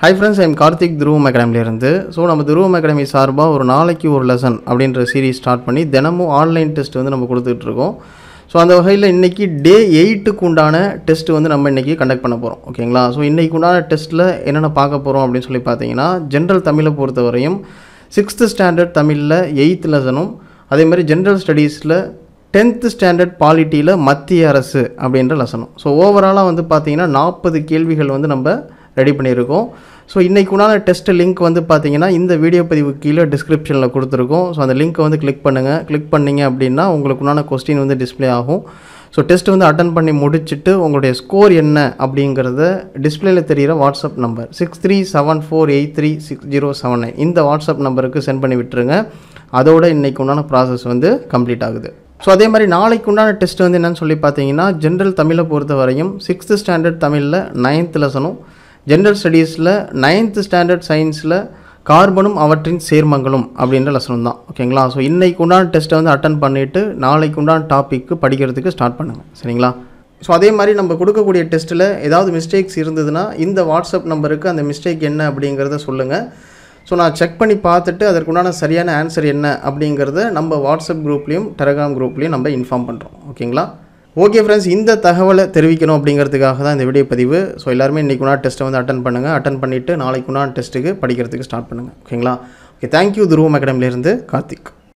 hi friends I'm Karthik துருவம் அகாடமிலேருந்து so நம்ம துருவம் அகாடமி சார்பாக ஒரு நாளைக்கு ஒரு லெசன் அப்படின்ற சீரீஸ் ஸ்டார்ட் பண்ணி தினமும் ஆன்லைன் டெஸ்ட் வந்து நம்ம கொடுத்துட்டு இருக்கோம் ஸோ அந்த வகையில் இன்றைக்கி டே எயிட்டுக்கு உண்டான டெஸ்ட் வந்து நம்ம இன்றைக்கி கண்டக்ட் பண்ண போகிறோம் ஓகேங்களா ஸோ இன்றைக்கு உண்டான டெஸ்ட்டில் என்னென்ன பார்க்க போகிறோம் அப்படின்னு சொல்லி பார்த்தீங்கன்னா ஜென்ரல் தமிழை பொறுத்தவரையும் சிக்ஸ்த்து ஸ்டாண்டர்ட் தமிழில் எயித் லெசனும் அதே மாதிரி ஜென்ரல் ஸ்டடீஸில் டென்த்து ஸ்டாண்டர்ட் பாலிட்டியில் மத்திய அரசு அப்படின்ற லெசனும் ஸோ ஓவராலாக வந்து பார்த்தீங்கன்னா நாற்பது கேள்விகள் வந்து நம்ம ரெடி பண்ணியிருக்கோம் ஸோ இன்றைக்கு உண்டான டெஸ்ட் லிங்க் வந்து பார்த்தீங்கன்னா இந்த வீடியோ பதிவு கீழே டிஸ்கிரிப்ஷனில் கொடுத்துருக்கோம் ஸோ அந்த லிங்க்கை வந்து கிளிக் பண்ணுங்கள் கிளிக் பண்ணீங்க அப்படின்னா உங்களுக்கு உண்டான கொஸ்டின் வந்து டிஸ்ப்ளே ஆகும் ஸோ டெஸ்ட் வந்து அட்டன் பண்ணி முடிச்சுட்டு உங்களுடைய ஸ்கோர் என்ன அப்படிங்கிறத டிஸ்பிளேல தெரிகிற WhatsApp number six three seven four eight three six zero seven nine இந்த வாட்ஸ்அப் நம்பருக்கு சென்ட் பண்ணி விட்டுருங்க அதோட இன்னைக்கு உண்டான ப்ராசஸ் வந்து கம்ப்ளீட் ஆகுது ஸோ அதே மாதிரி நாளைக்கு உண்டான டெஸ்ட் வந்து என்னன்னு சொல்லி பார்த்தீங்கன்னா ஜென்ரல் தமிழை பொறுத்த வரையும் சிக்ஸ்த்து ஸ்டாண்டர்ட் தமிழில் நைன்த் லெசனும் ஜென்ரல் ஸ்டடீஸில் நைன்த்து ஸ்டாண்டர்ட் சயின்ஸில் கார்பனும் அவற்றின் சேர்மங்களும் அப்படின்ற லெசனும் தான் ஓகேங்களா ஸோ இன்னைக்கு உண்டான டெஸ்ட்டை வந்து அட்டன் பண்ணிவிட்டு நாளைக்கு உண்டான டாபிக்கு படிக்கிறதுக்கு ஸ்டார்ட் பண்ணுங்கள் சரிங்களா ஸோ அதே மாதிரி நம்ம கொடுக்கக்கூடிய டெஸ்ட்டில் ஏதாவது மிஸ்டேக்ஸ் இருந்ததுன்னா இந்த வாட்ஸ்அப் நம்பருக்கு அந்த மிஸ்டேக் என்ன அப்படிங்கிறத சொல்லுங்கள் ஸோ நான் செக் பண்ணி பார்த்துட்டு அதற்குண்டான சரியான ஆன்சர் என்ன அப்படிங்கிறத நம்ம வாட்ஸ்அப் குரூப்லேயும் டெலகிராம் குரூப்லேயும் நம்ம இன்ஃபார்ம் பண்ணுறோம் ஓகேங்களா ஓகே ஃப்ரெண்ட்ஸ் இந்த தகவலை தெரிவிக்கணும் அப்படிங்கிறதுக்காக தான் இந்த வீடியோ பதிவு ஸோ எல்லாருமே இன்றைக்கு உண்டான டெஸ்ட்டை வந்து அட்டன் பண்ணுங்கள் அட்டன் பண்ணிவிட்டு நாளைக்கு உண்டான டெஸ்ட்டுக்கு படிக்கிறதுக்கு ஸ்டார்ட் பண்ணுங்கள் ஓகேங்களா ஓகே தேங்க்யூ துருவம் அகாடமிலேருந்து கார்த்திக்